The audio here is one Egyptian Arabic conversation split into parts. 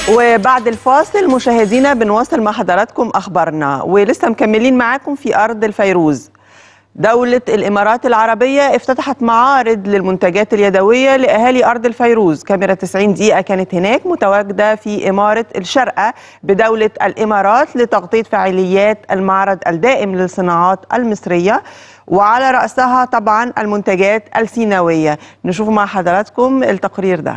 وبعد الفاصل مشاهدينا بنواصل مع حضراتكم اخبارنا ولسه مكملين معاكم في ارض الفيروز دولة الإمارات العربية افتتحت معارض للمنتجات اليدوية لأهالي أرض الفيروز كاميرا 90 دقيقة كانت هناك متواجدة في إمارة الشارقة بدولة الإمارات لتغطية فعاليات المعرض الدائم للصناعات المصرية وعلى رأسها طبعا المنتجات السيناوية نشوف مع حضراتكم التقرير ده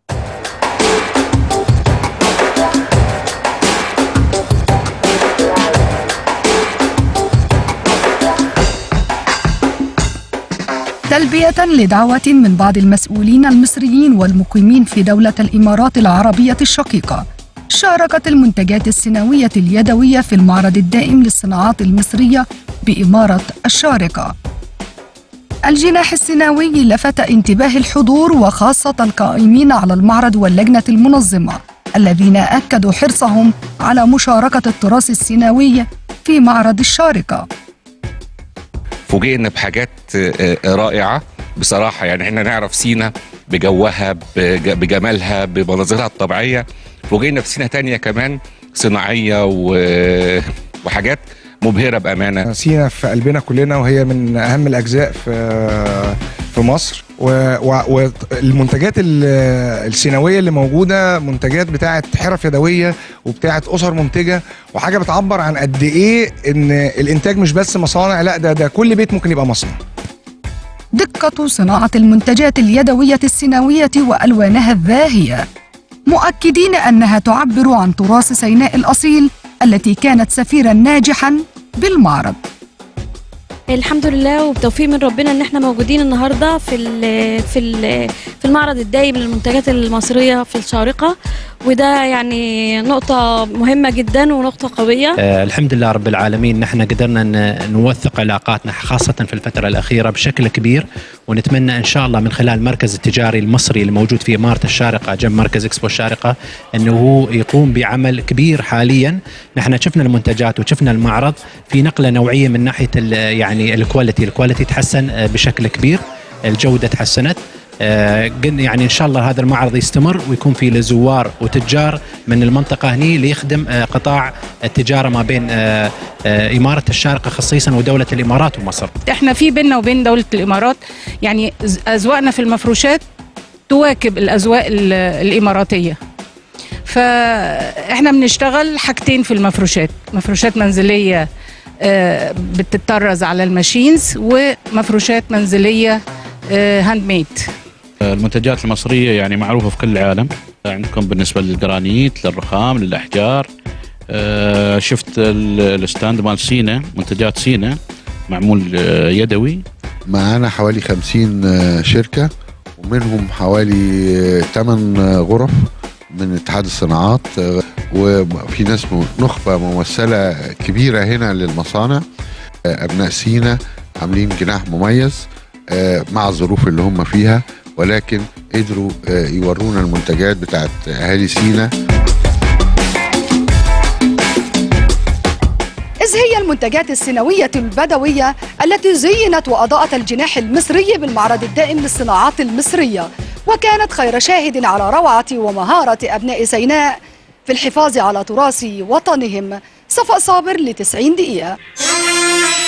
تلبية لدعوة من بعض المسؤولين المصريين والمقيمين في دولة الإمارات العربية الشقيقة شاركت المنتجات السيناوية اليدوية في المعرض الدائم للصناعات المصرية بإمارة الشارقة الجناح السيناوي لفت انتباه الحضور وخاصة القائمين على المعرض واللجنة المنظمة الذين أكدوا حرصهم على مشاركة التراث السيناوي في معرض الشارقة فوجئنا بحاجات رائعه بصراحه يعني احنا نعرف سينا بجوها بج- بجمالها بمناظرها الطبيعيه فوجئنا بسينا تانية كمان صناعيه و- وحاجات مبهره بامانه سينا في قلبنا كلنا وهي من اهم الاجزاء في في مصر و- و- والمنتجات ال- السيناويه اللي موجوده منتجات بتاعه حرف يدويه وبتاعه اسر منتجه وحاجه بتعبر عن قد ايه ان الانتاج مش بس مصانع لا ده ده كل بيت ممكن يبقى مصنع دقة صناعة المنتجات اليدوية السيناوية وألوانها الزاهية مؤكدين أنها تعبر عن تراث سيناء الأصيل التي كانت سفيرا ناجحا بالمعرض الحمد لله وبتوفيق من ربنا ان احنا موجودين النهارده في ال في ال في المعرض الدايم للمنتجات المصريه في الشارقه وده يعني نقطه مهمه جدا ونقطه قويه آه، الحمد لله رب العالمين نحن قدرنا ن- نوثق علاقاتنا خاصة في الفترة الأخيرة بشكل كبير ونتمنى إن شاء الله من خلال المركز التجاري المصري الموجود في إمارة الشارقة جنب مركز إكسبو الشارقة أنه هو يقوم بعمل كبير حاليا نحن شفنا المنتجات وشفنا المعرض في نقلة نوعية من ناحية ال- يعني الكواليتي الكواليتي تحسن آه، بشكل كبير الجودة تحسنت آه، قلنا يعني ان شاء الله هذا المعرض يستمر ويكون فيه لزوار وتجار من المنطقه هني ليخدم آه، قطاع التجاره ما بين آه، آه، اماره الشارقه خصيصا ودوله الامارات ومصر. احنا في بيننا وبين دولة الإمارات يعني ز- أذواقنا في المفروشات تواكب الأذواق ال- الإماراتية فاحنا بنشتغل حاجتين في المفروشات مفروشات منزلية آه، بتطرز على الماشينز ومفروشات منزلية هاند ميد المنتجات المصرية يعني معروفة في كل العالم عندكم بالنسبة للجرانيت للرخام للأحجار آه، شفت ال- الستاند مال سينا منتجات سينا معمول آه، يدوي معانا حوالي 50 شركة ومنهم حوالي 8 غرف من اتحاد الصناعات وفي ناس م- نخبة ممثلة كبيرة هنا للمصانع أبناء سينا عاملين جناح مميز مع الظروف اللي هم فيها ولكن قدروا يورونا المنتجات بتاعت أهالي سينا إذ هي المنتجات السيناوية البدوية التي زينت وأضاءت الجناح المصري بالمعرض الدائم للصناعات المصرية وكانت خير شاهد على روعة ومهارة أبناء سيناء في الحفاظ على تراث وطنهم صفاء صابر لتسعين دقيقة